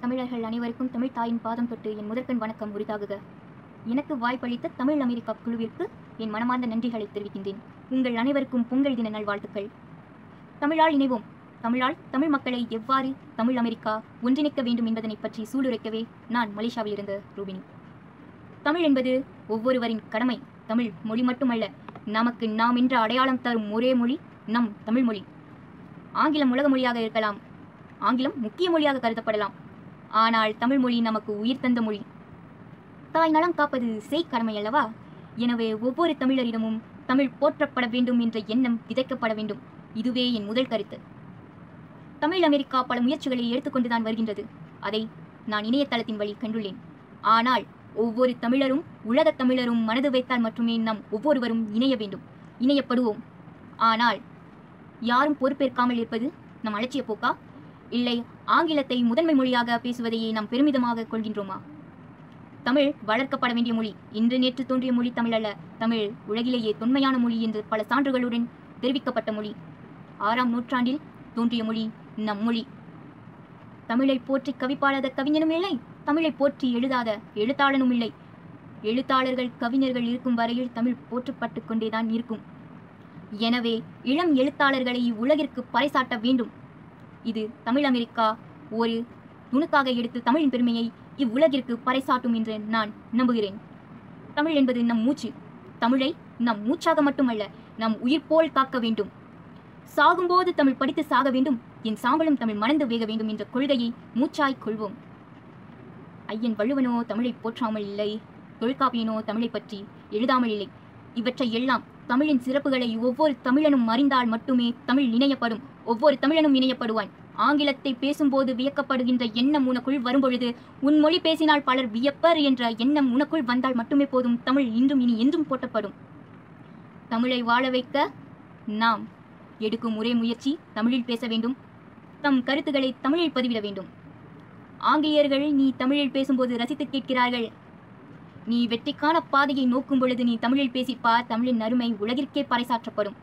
தமிழர்கள் அனைவருக்கும் தமிழ் தாயின் பாதம் தொட்டு என் முதற்கண் வணக்கம் உரித்தாகுக எனக்கு வாய்ப்பளித்த தமிழ் அமெரிக்கா குழுவிற்கு என் மனமார்ந்த நன்றிகளை தெரிவிக்கின்றேன் உங்கள் அனைவருக்கும் பொங்கல் தின நல்வாழ்த்துக்கள் தமிழால் இணைவோம் தமிழால் தமிழ் மக்களை எவ்வாறு தமிழ் அமெரிக்கா ஒன்றிணைக்க வேண்டும் என்பதனை பற்றி சூளுரைக்கவே நான் மலேசியாவில் இருந்த ரூபினி தமிழ் என்பது ஒவ்வொருவரின் கடமை தமிழ் மொழி மட்டுமல்ல நமக்கு நாம் என்ற அடையாளம் தரும் ஒரே மொழி நம் தமிழ் மொழி ஆங்கிலம் உலக மொழியாக இருக்கலாம் ஆங்கிலம் முக்கிய மொழியாக கருதப்படலாம் ஆனால் தமிழ் மொழி நமக்கு உயிர் தந்த மொழி தாய் நலம் காப்பது செய் கடமை அல்லவா எனவே ஒவ்வொரு தமிழரிடமும் தமிழ் போற்றப்பட வேண்டும் என்ற எண்ணம் விதைக்கப்பட வேண்டும் இதுவே என் முதல் கருத்து தமிழ் அமெரிக்கா பல முயற்சிகளை எடுத்துக்கொண்டுதான் வருகின்றது அதை நான் இணையதளத்தின் வழி கண்டுள்ளேன் ஆனால் ஒவ்வொரு தமிழரும் உலகத் தமிழரும் மனது வைத்தால் மட்டுமே நாம் ஒவ்வொருவரும் இணைய வேண்டும் இணையப்படுவோம் ஆனால் யாரும் பொறுப்பேற்காமல் இருப்பது நம் அலட்சிய போக்கா இல்லை ஆங்கிலத்தை முதன்மை மொழியாக பேசுவதையே நாம் பெருமிதமாக கொள்கின்றோமா தமிழ் வளர்க்கப்பட வேண்டிய மொழி இன்று நேற்று தோன்றிய மொழி தமிழ் அல்ல தமிழ் உலகிலேயே தொன்மையான மொழி என்று பல சான்றுகளுடன் தெரிவிக்கப்பட்ட மொழி ஆறாம் நூற்றாண்டில் தோன்றிய மொழி நம் மொழி தமிழை போற்றி கவி பாடாத கவிஞனும் இல்லை தமிழை போற்றி எழுதாத எழுத்தாளனும் இல்லை எழுத்தாளர்கள் கவிஞர்கள் இருக்கும் வரையில் தமிழ் போற்றப்பட்டு கொண்டேதான் இருக்கும் எனவே இளம் எழுத்தாளர்களை இவ்வுலகிற்கு பறைசாட்ட வேண்டும் இது தமிழ் அமெரிக்கா ஒரு துணுக்காக எடுத்து தமிழின் பெருமையை இவ்வுலகிற்கு பறைசாட்டும் என்று நான் நம்புகிறேன் தமிழ் என்பது நம் மூச்சு தமிழை நம் மூச்சாக மட்டுமல்ல நம் உயிர் போல் காக்க வேண்டும் சாகும்போது தமிழ் படித்து சாக வேண்டும் என் சாம்பலும் தமிழ் மணந்து வேக வேண்டும் என்ற கொள்கையை மூச்சாய் கொள்வோம் ஐயன் வள்ளுவனோ தமிழை போற்றாமல் இல்லை தொல்காப்பியனோ தமிழை பற்றி எழுதாமல் இல்லை இவற்றை எல்லாம் தமிழின் சிறப்புகளை ஒவ்வொரு தமிழனும் அறிந்தால் மட்டுமே தமிழ் இணையப்படும் ஒவ்வொரு தமிழனும் இணையப்படுவான் ஆங்கிலத்தை பேசும்போது வியக்கப்படுகின்ற எண்ணம் உனக்குள் வரும்பொழுது உன் மொழி பேசினால் பலர் வியப்பர் என்ற எண்ணம் உனக்குள் வந்தால் மட்டுமே போதும் தமிழ் இன்றும் இனி என்றும் போற்றப்படும் தமிழை வாழ வைக்க நாம் எடுக்கும் ஒரே முயற்சி தமிழில் பேச வேண்டும் தம் கருத்துக்களை தமிழில் பதிவிட வேண்டும் ஆங்கிலேயர்கள் நீ தமிழில் பேசும்போது ரசித்து கேட்கிறார்கள் நீ வெற்றிக்கான பாதையை நோக்கும் பொழுது நீ தமிழில் பேசிப்பார் தமிழின் அருமை உலகிற்கே பறைசாற்றப்படும்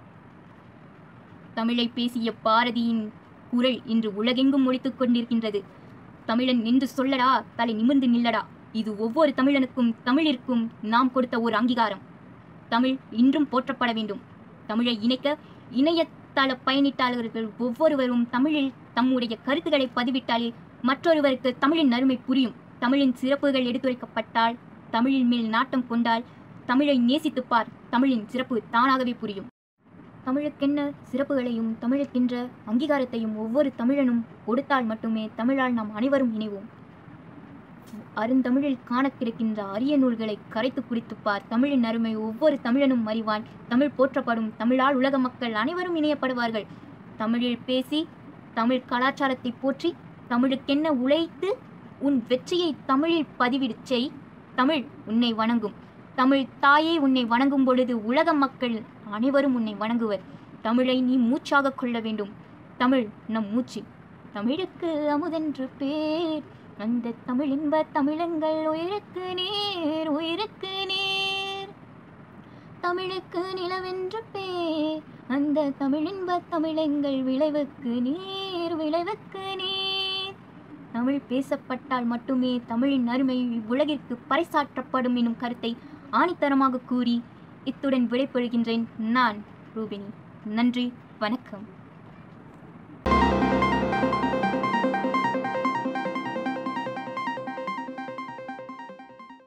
தமிழை பேசிய பாரதியின் குரல் இன்று உலகெங்கும் ஒழித்துக் கொண்டிருக்கின்றது தமிழன் நின்று சொல்லடா தலை நிமிர்ந்து நில்லடா இது ஒவ்வொரு தமிழனுக்கும் தமிழிற்கும் நாம் கொடுத்த ஒரு அங்கீகாரம் தமிழ் இன்றும் போற்றப்பட வேண்டும் தமிழை இணைக்க இணையதள பயணிட்டாளர்கள் ஒவ்வொருவரும் தமிழில் தம்முடைய கருத்துக்களை பதிவிட்டாலே மற்றொருவருக்கு தமிழின் அருமை புரியும் தமிழின் சிறப்புகள் எடுத்துரைக்கப்பட்டால் தமிழின் மேல் நாட்டம் கொண்டால் தமிழை நேசித்துப் பார் தமிழின் சிறப்பு தானாகவே புரியும் தமிழுக்கென்ன சிறப்புகளையும் தமிழுக்கென்ற அங்கீகாரத்தையும் ஒவ்வொரு தமிழனும் கொடுத்தால் மட்டுமே தமிழால் நாம் அனைவரும் இணைவோம் அருந்தமிழில் காண கிடக்கின்ற அரிய நூல்களை கரைத்து குடித்துப் பார் தமிழின் அருமை ஒவ்வொரு தமிழனும் அறிவான் தமிழ் போற்றப்படும் தமிழால் உலக மக்கள் அனைவரும் இணையப்படுவார்கள் தமிழில் பேசி தமிழ் கலாச்சாரத்தை போற்றி தமிழுக்கென்ன உழைத்து உன் வெற்றியை தமிழில் பதிவிடச் செய் தமிழ் உன்னை வணங்கும் தமிழ் தாயே உன்னை வணங்கும் பொழுது உலக மக்கள் அனைவரும் உன்னை வணங்குவர் தமிழை நீ மூச்சாக கொள்ள வேண்டும் தமிழ் நம் மூச்சு தமிழுக்கு அமுதென்று பேர் அந்த தமிழ் இன்ப தமிழங்கள் உயிருக்கு நேர் உயிருக்கு நேர் தமிழுக்கு நிலவென்று பேர் அந்த தமிழின்ப தமிழெங்கள் விளைவுக்கு நீர் விளைவுக்கு நீர் தமிழ் பேசப்பட்டால் மட்டுமே தமிழின் அருமை உலகிற்கு பறைசாற்றப்படும் எனும் கருத்தை ஆணித்தரமாக கூறி இத்துடன் விடைபெறுகின்றேன் நான் ரூபினி நன்றி வணக்கம்